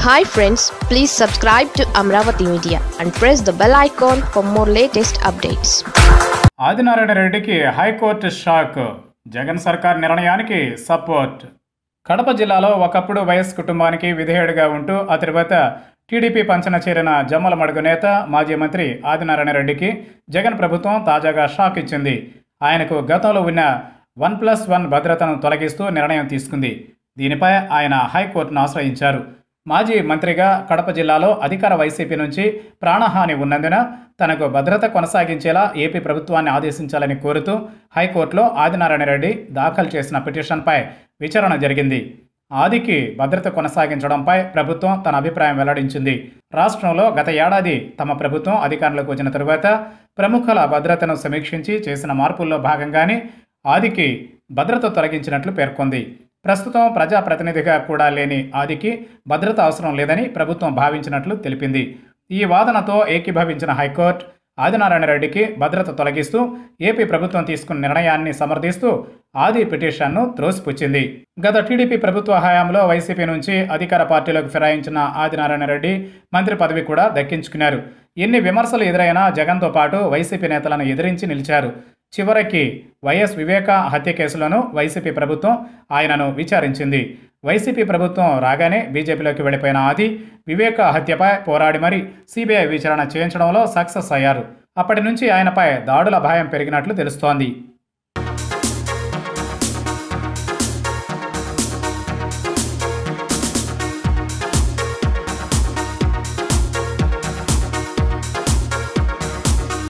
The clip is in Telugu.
hi friends please subscribe to Amaravati media and press the bell icon for more latest updates Adinarayana రెడ్డికి హైకోర్టు షాక్ జగన్ సర్కార్ నిర్ణయానికి సపోర్ట్ కడప జిల్లాలో ఒకప్పుడు వైఎస్ కుటుంబానికి విధేయుడిగా ఉంటూ ఆ తర్వాత టీడీపీ పంచన చేరిన జమ్మల మడుగు నేత మాజీ మంత్రి ఆదినారాయణ రెడ్డికి జగన్ ప్రభుత్వం తాజాగా షాక్ ఇచ్చింది ఆయనకు గతంలో ఉన్న వన్ ప్లస్ వన్ భద్రతను తొలగిస్తూ నిర్ణయం తీసుకుంది దీనిపై ఆయన హైకోర్టును ఆశ్రయించారు మాజీ మంత్రిగా కడప జిల్లాలో అధికార వైసీపీ నుంచి ప్రాణహాని ఉన్నందున తనకు భద్రత కొనసాగించేలా ఏపీ ప్రభుత్వాన్ని ఆదేశించాలని కోరుతూ హైకోర్టులో ఆదినారాయణ రెడ్డి దాఖలు చేసిన పిటిషన్పై విచారణ జరిగింది ఆదికి భద్రత కొనసాగించడంపై ప్రభుత్వం తన అభిప్రాయం వెల్లడించింది రాష్ట్రంలో గత ఏడాది తమ ప్రభుత్వం అధికారంలోకి వచ్చిన తరువాత ప్రముఖుల భద్రతను సమీక్షించి చేసిన మార్పుల్లో భాగంగానే ఆదికి భద్రత తొలగించినట్లు పేర్కొంది ప్రస్తుతం ప్రజాప్రతినిధిగా కూడా లేని ఆదికి భద్రత అవసరం లేదని ప్రభుత్వం భావించినట్లు తెలిపింది ఈ వాదనతో ఏకీభవించిన హైకోర్టు ఆదినారాయణ రెడ్డికి భద్రత తొలగిస్తూ ఏపీ ప్రభుత్వం తీసుకున్న నిర్ణయాన్ని సమర్థిస్తూ ఆది పిటిషన్ను త్రోసిపుచ్చింది గత టీడీపీ ప్రభుత్వ హయాంలో వైసీపీ నుంచి అధికార పార్టీలోకి ఫిరాయించిన ఆదినారాయణ రెడ్డి మంత్రి పదవి కూడా దక్కించుకున్నారు ఎన్ని విమర్శలు ఎదురైనా జగన్తో పాటు వైసీపీ నేతలను ఎదిరించి నిలిచారు చివరికి వైఎస్ వివేక హత్య కేసులను వైసీపీ ప్రభుత్వం ఆయనను విచారించింది వైసీపీ ప్రభుత్వం రాగానే బీజేపీలోకి వెళ్ళిపోయిన ఆది వివేక హత్యపై పోరాడి మరి సిబిఐ విచారణ చేయించడంలో సక్సెస్ అయ్యారు అప్పటి నుంచి ఆయనపై దాడుల భయం పెరిగినట్లు తెలుస్తోంది